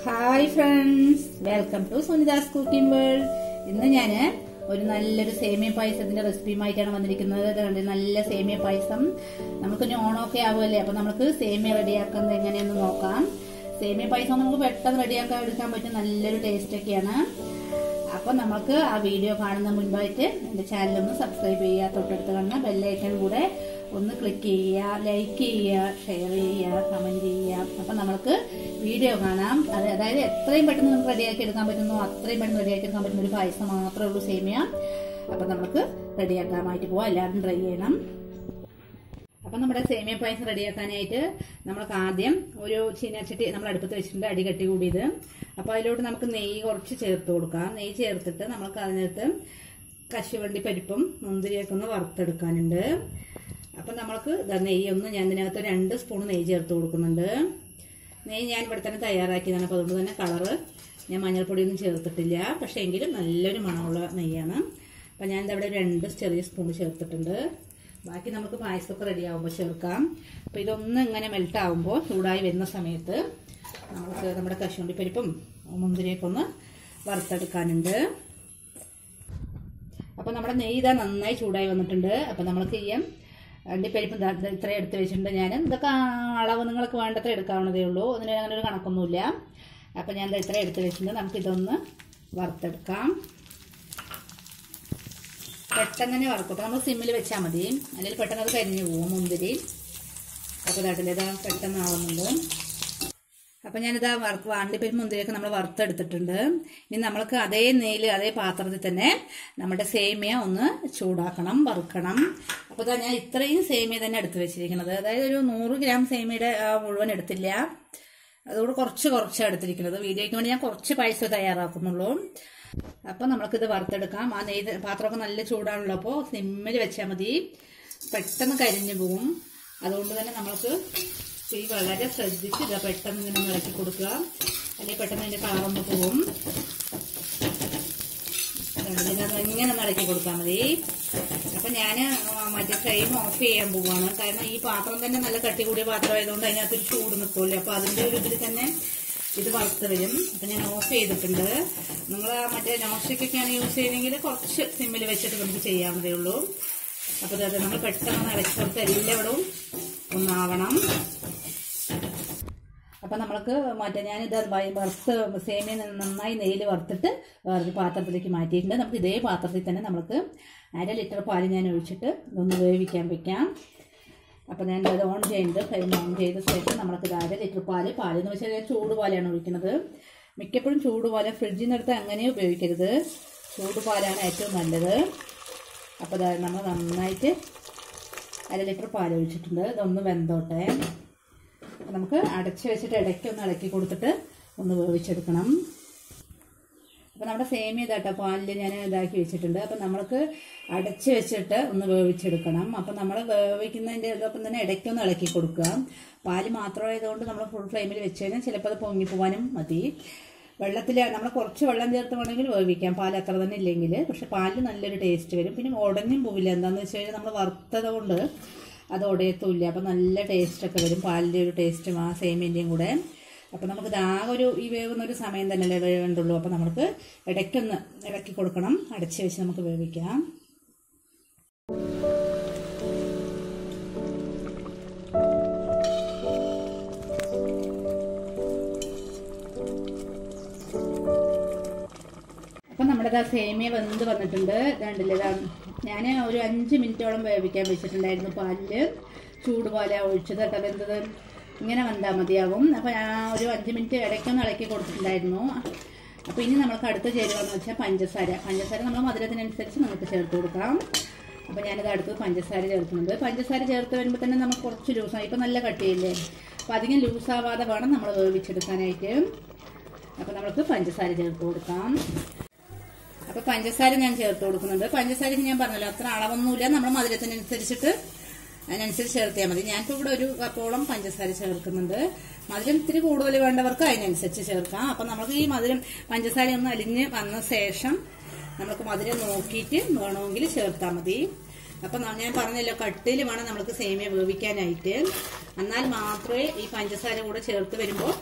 hi friends welcome to Sunita's cooking world ഇന്ന് ഞാൻ ഒരു നല്ലൊരു സേമിയ പായസത്തിന്റെ റെസിപ്പിയുമായിട്ടാണ് വന്നിരിക്കുന്നത് ഇത് കണ്ടില്ലേ, നല്ല സേമിയ പായസം നമുക്ക് ഇനി ഓണമൊക്കെ ആവുമല്ലേ അപ്പൊ നമുക്ക് സേമിയ റെഡിയാക്കുന്നത് എങ്ങനെയെന്ന് നോക്കാം സേമിയ പായസം നമുക്ക് പെട്ടെന്ന് റെഡിയാക്കാൻ എടുക്കാൻ പറ്റും നല്ലൊരു ടേസ്റ്റ് ഒക്കെയാണ് അപ്പൊ നമുക്ക് ആ വീഡിയോ കാണുന്ന മുൻപായിട്ട് എന്റെ ചാനൽ ഒന്ന് സബ്സ്ക്രൈബ് ചെയ്യുക തൊട്ടടുത്ത് കാണുന്ന ബെല്ലൈക്കൺ കൂടെ ഒന്ന് ക്ലിക്ക് ചെയ്യുക ലൈക്ക് ചെയ്യുക ഷെയർ ചെയ്യുക കമന്റ് ചെയ്യുക അപ്പൊ നമുക്ക് വീഡിയോ കാണാം അത് അതായത് എത്രയും പെട്ടെന്ന് നമുക്ക് റെഡിയാക്കി എടുക്കാൻ പറ്റുന്നോ അത്രയും പെട്ടെന്ന് റെഡിയാക്കി എടുക്കാൻ പറ്റുന്ന ഒരു പായസം മാത്രമേ ഉള്ളൂ സേമിയ അപ്പൊ നമുക്ക് റെഡിയാക്കാനായിട്ട് പോവാം എല്ലാവരും ട്രൈ ചെയ്യണം അപ്പൊ നമ്മുടെ സേമിയ പായസം റെഡിയാക്കാനായിട്ട് നമ്മൾക്ക് ആദ്യം ഒരു ചീനച്ചട്ടി നമ്മൾ അടുപ്പത്ത് വെച്ചിട്ടുണ്ട് അടി കട്ടി കൂടിയത് അപ്പൊ അതിലോട്ട് നമുക്ക് നെയ്യ് കുറച്ച് ചേർത്ത് കൊടുക്കാം നെയ്യ് ചേർത്തിട്ട് നമുക്ക് അതിനകത്ത് കശുവണ്ടി പരിപ്പും മുന്തിരിയൊക്കെ ഒന്ന് വറുത്തെടുക്കാനുണ്ട് അപ്പൊ നമ്മൾക്ക് ദാ നെയ്യ് ഒന്ന് ഞാൻ ഇതിനകത്ത് രണ്ട് സ്പൂൺ നെയ്യ് ചേർത്ത് കൊടുക്കുന്നുണ്ട് നെയ്യ് ഞാൻ ഇവിടെ തന്നെ തയ്യാറാക്കിയതാണ് അപ്പോൾ അതുകൊണ്ട് തന്നെ കളറ് ഞാൻ മഞ്ഞൾപ്പൊടിയൊന്നും ചേർത്തിട്ടില്ല പക്ഷേ എങ്കിലും നല്ലൊരു മണമുള്ള നെയ്യാണ് അപ്പം ഞാൻ ഇവിടെ രണ്ട് ചെറിയ സ്പൂൺ ചേർത്തിട്ടുണ്ട് ബാക്കി നമുക്ക് പായസമൊക്കെ റെഡി ആകുമ്പോൾ ചേർക്കാം അപ്പോൾ ഇതൊന്ന് ഇങ്ങനെ മെൽറ്റ് ആകുമ്പോൾ ചൂടായി വരുന്ന സമയത്ത് നമുക്ക് നമ്മുടെ കശുവണ്ടി പരിപ്പും മുന്തിരിയൊക്കെ ഒന്ന് വറുത്തെടുക്കാനുണ്ട് അപ്പോൾ നമ്മുടെ നെയ്യ് ഇതാ നന്നായി ചൂടായി വന്നിട്ടുണ്ട് അപ്പോൾ നമ്മൾക്ക് ചെയ്യാം അണ്ടിപ്പരിപ്പും ദാ ഇത് ഇത്രയും എടുത്ത് വെച്ചിട്ടുണ്ട് ഞാൻ ഇതൊക്കെ അളവ് നിങ്ങൾക്ക് വേണ്ടത്ര എടുക്കാവുന്നതേ ഉള്ളൂ അതിന് അങ്ങനെ ഒരു കണക്കൊന്നുമില്ല അപ്പം ഞാൻ ദാ ഇത്രയും എടുത്ത് വെച്ചിട്ടുണ്ട് നമുക്കിതൊന്ന് വറുത്തെടുക്കാം പെട്ടെന്ന് തന്നെ വറുക്കും അപ്പം നമ്മൾ സിമ്മിൽ വെച്ചാൽ മതി അല്ലെങ്കിൽ പെട്ടെന്ന് അത് കരിഞ്ഞു പോകും മുന്തിരി അപ്പോൾ ഇതാട്ടില്ല പെട്ടെന്ന് ആവുന്നുണ്ട് അപ്പം ഞാനിതാ വറുത്ത് വാണ്ടിപ്പരിപ്പ് മുന്തിരിയൊക്കെ നമ്മൾ വറുത്തെടുത്തിട്ടുണ്ട് ഇനി നമ്മൾക്ക് അതേ നെയ്യിൽ അതേ പാത്രത്തിൽ തന്നെ നമ്മുടെ സേമിയ ഒന്ന് ചൂടാക്കണം വറുക്കണം അപ്പോൾ ഇതാ ഞാൻ ഇത്രയും സേമിയ തന്നെ എടുത്ത് വെച്ചിരിക്കുന്നത് അതായത് ഒരു നൂറ് ഗ്രാം സേമിയയുടെ ആ, മുഴുവൻ എടുത്തില്ല അതുകൂടെ കുറച്ച് കുറച്ചാണ് എടുത്തിരിക്കുന്നത് വീഡിയോയ്ക്ക് വേണ്ടി ഞാൻ കുറച്ച് പൈസ തയ്യാറാക്കുന്നുള്ളൂ അപ്പം നമ്മൾക്കിത് വറുത്തെടുക്കാം ആ നെയ്ത് പാത്രമൊക്കെ നല്ല ചൂടാണല്ലോ അപ്പോൾ സിമ്മിൽ വെച്ചാൽ മതി പെട്ടെന്ന് കരിഞ്ഞു പോവും അതുകൊണ്ട് തന്നെ നമ്മൾക്ക് തീ വളരെ ശ്രദ്ധിച്ച് ഇത് പെട്ടെന്ന് ഇങ്ങനെ ഒന്ന് ഇളക്കി കൊടുക്കുക അല്ലെങ്കിൽ പെട്ടെന്ന് അതിന്റെ കളറൊന്ന് പോവും ഇതിനകത്ത് ഇങ്ങനെ ഒന്ന് ഇളക്കി കൊടുത്താൽ മതി അപ്പൊ ഞാൻ മറ്റേ ഫ്ലെയിം ഓഫ് ചെയ്യാൻ പോവാണ് കാരണം ഈ പാത്രം തന്നെ നല്ല കട്ടി കൂടിയ പാത്രം ആയതുകൊണ്ട് അതിനകത്തൊരു ചൂട് നിൽക്കുമല്ലോ അപ്പൊ അതിന്റെ ഒരു ഇതിൽ തന്നെ ഇത് വറുത്ത് വരും അപ്പൊ ഞാൻ ഓഫ് ചെയ്തിട്ടുണ്ട് നിങ്ങൾ മറ്റേ നോസ്റ്റിക്കൊക്കെയാണ് യൂസ് ചെയ്യുന്നതെങ്കിൽ കുറച്ച് സിമ്മിൽ വെച്ചിട്ട് നമുക്ക് ചെയ്യാവുന്നതേ ഉള്ളൂ അപ്പൊ അത് നമ്മൾ പെട്ടെന്ന് ഇളക്കി കൊടുത്ത് എല്ലായിടവും ഒന്നാവണം അപ്പൊ നമ്മൾക്ക് മറ്റേ ഞാനിത് വൈ- വറുത്ത് സേമിയ നന്നായി നെയ്യിൽ വറുത്തിട്ട് വേറൊരു പാത്രത്തിലേക്ക് മാറ്റിയിട്ടുണ്ട് നമുക്ക് ഇതേ പാത്രത്തിൽ തന്നെ നമുക്ക് അര ലിറ്റർ പാല് ഞാൻ ഒഴിച്ചിട്ട് ഇതൊന്ന് വേവിക്കാൻ വെക്കാം അപ്പോൾ ഞാൻ ഇത് ഓൺ ചെയ്യുന്നത് ഫ്ലെയിം ഓൺ ചെയ്ത ശേഷം നമ്മൾക്ക് ഇത് അര ലിറ്റർ പാല് പാല് എന്ന് വെച്ചാൽ ഞാൻ ചൂട് പാലാണ് ഒഴിക്കുന്നത് മിക്കപ്പോഴും ചൂട് പാല് ഫ്രിഡ്ജിൽ നിന്ന് എടുത്ത് അങ്ങനെ ഉപയോഗിക്കരുത് ചൂട് പാലാണ് ഏറ്റവും നല്ലത് അപ്പോൾ ഇതാ നമ്മൾ നന്നായിട്ട് അര ലിറ്റർ പാൽ ഒഴിച്ചിട്ടുണ്ട് ഇതൊന്ന് വെന്തോട്ടെ അപ്പോൾ നമുക്ക് അടച്ച് വെച്ചിട്ട് ഇടയ്ക്ക് ഒന്ന് ഇളക്കി കൊടുത്തിട്ട് ഒന്ന് വേവിച്ചെടുക്കണം അപ്പോൾ നമ്മുടെ സേമിയ ഇതാട്ടോ പാലിൽ ഞാൻ ഇതാക്കി വെച്ചിട്ടുണ്ട് അപ്പോൾ നമ്മൾക്ക് അടച്ച് വെച്ചിട്ട് ഒന്ന് വേവിച്ചെടുക്കണം അപ്പോൾ നമ്മൾ വേവിക്കുന്നതിൻ്റെ ഇതൊപ്പം തന്നെ ഇടയ്ക്കൊന്ന് ഇളക്കി കൊടുക്കുക പാല് മാത്രമായതുകൊണ്ട് നമ്മൾ ഫുൾ ഫ്ലെയിമിൽ വെച്ച് കഴിഞ്ഞാൽ ചിലപ്പോൾ അത് പൊങ്ങിപ്പോവാനും മതി വെള്ളത്തിൽ നമ്മൾ കുറച്ച് വെള്ളം ചേർത്ത് വേണമെങ്കിൽ വേവിക്കാം പാൽ അത്ര തന്നെ ഇല്ലെങ്കിൽ പക്ഷെ പാലിൽ നല്ലൊരു ടേസ്റ്റ് വരും പിന്നെ ഉടഞ്ഞും പോവില്ല എന്താണെന്ന് വെച്ച് കഴിഞ്ഞാൽ നമ്മൾ വറുത്തത് കൊണ്ട് അത് ഉടയത്തുമില്ല അപ്പം നല്ല ടേസ്റ്റൊക്കെ വരും പാലിൻ്റെ ഒരു ടേസ്റ്റും ആ സേമിയൻ്റെയും കൂടെ അപ്പം നമുക്ക് ആകെ ഒരു ഈ വേവുന്ന ഒരു സമയം തന്നെയല്ലേ വേണ്ടുള്ളൂ അപ്പം നമുക്ക് ഇടയ്ക്കൊന്ന് ഇളക്കി കൊടുക്കണം അടച്ച് വെച്ച് നമുക്ക് വേവിക്കാം അപ്പം നമ്മുടെ ദാ സേമിയ വെന്ത് വന്നിട്ടുണ്ട് കണ്ടില്ലേ ദാ ഞാൻ ഒരു അഞ്ച് മിനിറ്റോളം വേവിക്കാൻ വെച്ചിട്ടുണ്ടായിരുന്നു പാലിൽ ചൂട് പോലെ ഒഴിച്ചത് കേട്ടോ വെന്തത് ഇങ്ങനെ വന്നാൽ മതിയാവും അപ്പോൾ ഞാൻ ഒരു അഞ്ച് മിനിറ്റ് ഇടയ്ക്കൊന്ന് ഇളക്കി കൊടുത്തിട്ടുണ്ടായിരുന്നു അപ്പോൾ ഇനി നമുക്ക് അടുത്ത ചേരുവെന്ന് വെച്ചാൽ പഞ്ചസാര പഞ്ചസാര നമ്മൾ മധുരത്തിനനുസരിച്ച് നമുക്ക് ചേർത്ത് കൊടുക്കാം അപ്പോൾ ഞാനിത് അടുത്ത് പഞ്ചസാര ചേർക്കുന്നുണ്ട് പഞ്ചസാര ചേർത്ത് വരുമ്പോൾ തന്നെ നമുക്ക് കുറച്ച് ലൂസായി ഇപ്പോൾ നല്ല കട്ടിയില്ലേ അപ്പോൾ അധികം ലൂസാവാതെ വേണം നമ്മൾ വേവിച്ചെടുക്കാനായിട്ട് അപ്പോൾ നമുക്ക് പഞ്ചസാര ചേർത്ത് കൊടുക്കാം അപ്പൊ പഞ്ചസാര ഞാൻ ചേർത്ത് കൊടുക്കുന്നുണ്ട് പഞ്ചസാരക്ക് ഞാൻ പറഞ്ഞല്ലോ അത്ര അളവൊന്നുമില്ല നമ്മൾ മധുരത്തിനനുസരിച്ചിട്ട് അതിനനുസരിച്ച് ചേർത്തിയാൽ മതി ഞാനിപ്പോൾ ഇവിടെ ഒരു കപ്പോളം പഞ്ചസാര ചേർക്കുന്നുണ്ട് മധുരം ഇത്തിരി കൂടുതൽ വേണ്ടവർക്ക് അതിനനുസരിച്ച് ചേർക്കാം അപ്പം നമുക്ക് ഈ മധുരം പഞ്ചസാര ഒന്ന് അലിഞ്ഞ് വന്ന ശേഷം നമുക്ക് മധുരം നോക്കിയിട്ട് വേണമെങ്കിൽ ചേർത്താൽ മതി അപ്പം ന- ഞാൻ പറഞ്ഞല്ലോ കട്ടിൽ വേണം നമുക്ക് സേമിയ വേവിക്കാനായിട്ട് എന്നാൽ മാത്രമേ ഈ പഞ്ചസാര കൂടെ ചേർത്ത് വരുമ്പോൾ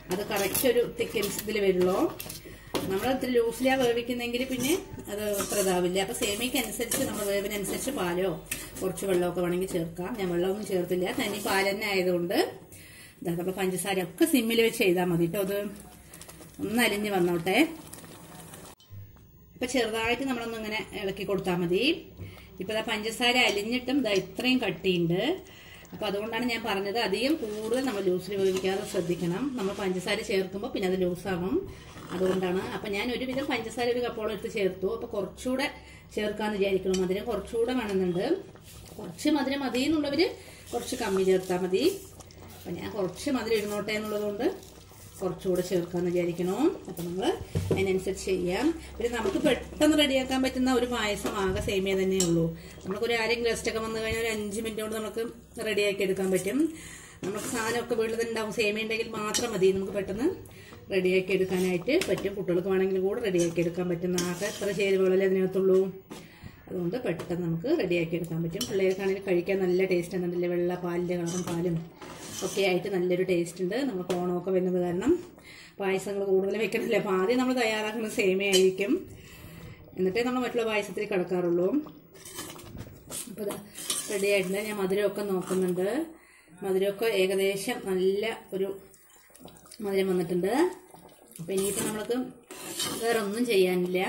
അത് കറക്റ്റ് ഒരു തിക്കൻസ് ഇതിൽ വരുള്ളൂ നമ്മൾ ഇത്തിരി ലൂസിലാ വേവിക്കുന്നെങ്കിൽ പിന്നെ അത് അത്ര ഇതാവില്ല അപ്പൊ സേമിയക്ക് അനുസരിച്ച് നമ്മൾ വേവിനനുസരിച്ച് പാലോ കുറച്ച് വെള്ളമൊക്കെ വേണമെങ്കിൽ ചേർക്കാം ഞാൻ വെള്ളമൊന്നും ചേർത്തില്ല തനി പാൽ തന്നെ ആയതുകൊണ്ട് ഇതാ നമ്മൾ പഞ്ചസാര ഒക്കെ സിമ്മിൽ വെച്ച് ചെയ്താൽ മതി കേട്ടോ അത് ഒന്ന് അലിഞ്ഞ് വന്നോട്ടെ അപ്പൊ ചെറുതായിട്ട് നമ്മളൊന്ന് ഇങ്ങനെ ഇളക്കി കൊടുത്താൽ മതി ഇപ്പൊ ദാ പഞ്ചസാര അലിഞ്ഞിട്ടും ഇതാ ഇത്രയും കട്ടിയുണ്ട് അപ്പൊ അതുകൊണ്ടാണ് ഞാൻ പറഞ്ഞത് അധികം കൂടുതൽ നമ്മൾ ലൂസിൽ വേവിക്കാതെ ശ്രദ്ധിക്കണം നമ്മൾ പഞ്ചസാര ചേർക്കുമ്പോൾ പിന്നെ അത് ലൂസാകും അതുകൊണ്ടാണ് അപ്പൊ ഞാൻ ഒരുവിധം പഞ്ചസാര ഒരു കപ്പോളം എടുത്ത് ചേർത്തു അപ്പൊ കുറച്ചുകൂടെ ചേർക്കാന്ന് വിചാരിക്കണം മധുരം കുറച്ചുകൂടെ വേണമെന്നുണ്ട് കുറച്ച് മധുരം മതി എന്നുള്ളവര് കുറച്ച് കമ്മി ചേർത്താൽ മതി അപ്പൊ ഞാൻ കുറച്ച് മധുരം ഇരുന്നോട്ടെ എന്നുള്ളതുകൊണ്ട് കുറച്ചുകൂടെ ചേർക്കാന്ന് വിചാരിക്കണോ അപ്പൊ നമ്മൾ അതിനനുസരിച്ച് ചെയ്യാം പിന്നെ നമുക്ക് പെട്ടെന്ന് റെഡിയാക്കാൻ പറ്റുന്ന ഒരു പായസം ആകെ സേമിയ തന്നെ ഉള്ളൂ നമുക്കൊരു ആരെങ്കിലും ഗസ്റ്റ് ഒക്കെ വന്നു കഴിഞ്ഞാൽ ഒരു അഞ്ച് മിനിറ്റ് കൊണ്ട് നമുക്ക് റെഡിയാക്കി എടുക്കാൻ പറ്റും നമുക്ക് സാധനമൊക്കെ വീട്ടിൽ തന്നെ ഉണ്ടാവും സേമിയ ഉണ്ടെങ്കിൽ മാത്രം മതി നമുക്ക് പെട്ടെന്ന് റെഡിയാക്കി എടുക്കാനായിട്ട് പറ്റും കുട്ടികൾക്ക് വേണമെങ്കിൽ കൂടെ റെഡിയാക്കി എടുക്കാൻ പറ്റുന്ന ആകെ എത്ര ചേരുവകളല്ലേ അതിനകത്തുള്ളൂ അതുകൊണ്ട് പെട്ടെന്ന് നമുക്ക് റെഡിയാക്കി എടുക്കാൻ പറ്റും പിള്ളേർക്കാണെങ്കിൽ കഴിക്കാൻ നല്ല ടേസ്റ്റ് ഉണ്ടല്ലേ വെള്ള പാലിൻ്റെ കളറും പാലും ഒക്കെ ആയിട്ട് നല്ലൊരു ടേസ്റ്റ് ഉണ്ട് നമുക്ക് ഓണമൊക്കെ വരുന്നത് കാരണം പായസങ്ങൾ കൂടുതൽ വെക്കണില്ല അപ്പോൾ ആദ്യം നമ്മൾ തയ്യാറാക്കുന്നത് സേമിയ ആയിരിക്കും എന്നിട്ടേ നമ്മൾ മറ്റുള്ള പായസത്തിൽ കിടക്കാറുള്ളൂ അപ്പോൾ ഇതാ റെഡി ആയിട്ടുണ്ട് ഞാൻ മധുരമൊക്കെ നോക്കുന്നുണ്ട് മധുരമൊക്കെ ഏകദേശം നല്ല ഒരു മധുരം വന്നിട്ടുണ്ട് അപ്പോൾ ഇനിയിപ്പോൾ നമ്മൾക്ക് വേറെ ഒന്നും ചെയ്യാനില്ല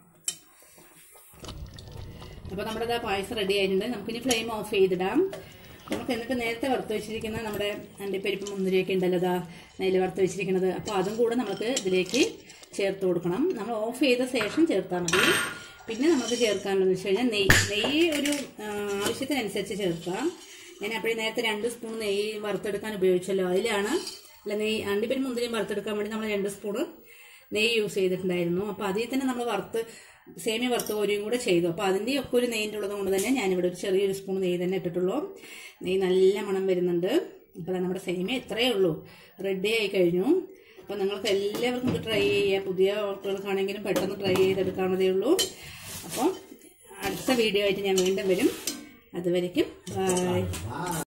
അപ്പോൾ നമ്മുടെ ഇതാ പായസം റെഡി ആയിട്ടുണ്ട് നമുക്കിനി ഫ്ലെയിം ഓഫ് ചെയ്തിടാം നമുക്ക് എന്നിട്ട് നേരത്തെ വറുത്ത് വെച്ചിരിക്കുന്ന നമ്മുടെ അണ്ടിപ്പരിപ്പ് മുന്തിരിയൊക്കെ ഉണ്ടല്ലോ ഇതാ നെയ്യിൽ വറുത്ത് വെച്ചിരിക്കുന്നത് അപ്പോൾ അതും കൂടെ നമുക്ക് ഇതിലേക്ക് ചേർത്ത് കൊടുക്കണം നമ്മൾ ഓഫ് ചെയ്ത ശേഷം ചേർത്താൽ മതി പിന്നെ നമുക്ക് ചേർക്കാനുള്ളതെന്ന് വെച്ച് കഴിഞ്ഞാൽ നെയ്യ് നെയ്യ് ഒരു ആ, ആവശ്യത്തിനനുസരിച്ച് ചേർക്കാം ഞാൻ അപ്പോഴേ നേരത്തെ രണ്ട് സ്പൂൺ നെയ്യ് വറുത്തെടുക്കാൻ ഉപയോഗിച്ചല്ലോ അതിലാണ് അല്ല നെയ്യ് അണ്ടിപ്പരിപ്പ് മുന്തിരിയും വറുത്തെടുക്കാൻ വേണ്ടി നമ്മൾ രണ്ട് സ്പൂണ് നെയ്യ് യൂസ് ചെയ്തിട്ടുണ്ടായിരുന്നു അപ്പോൾ അതിൽ തന്നെ നമ്മൾ വറുത്ത് സേമിയ വറുത്ത് കോരിയും കൂടെ ചെയ്തു അപ്പോൾ അതിൻ്റെ ഒക്കെ ഒരു നെയ്യിൻ്റെ ഉള്ളത് കൊണ്ട് തന്നെ ഞാനിവിടെ ഒരു ചെറിയൊരു സ്പൂൺ നെയ്യ് തന്നെ ഇട്ടിട്ടുള്ളൂ നെയ്യ് നല്ല മണം വരുന്നുണ്ട് അപ്പോൾ ദാ നമ്മുടെ സേമിയ ഇത്രയേ ഉള്ളൂ റെഡി ആയി കഴിഞ്ഞു അപ്പോൾ നിങ്ങൾക്ക് എല്ലാവർക്കും ഇത് ട്രൈ ചെയ്യുക പുതിയ കുട്ടികൾക്കാണെങ്കിലും പെട്ടെന്ന് ട്രൈ ചെയ്തെടുക്കാവുന്നതേ ഉള്ളൂ അപ്പോൾ അടുത്ത വീഡിയോ ആയിട്ട് ഞാൻ വീണ്ടും വരും അതുവരയ്ക്കും ബൈ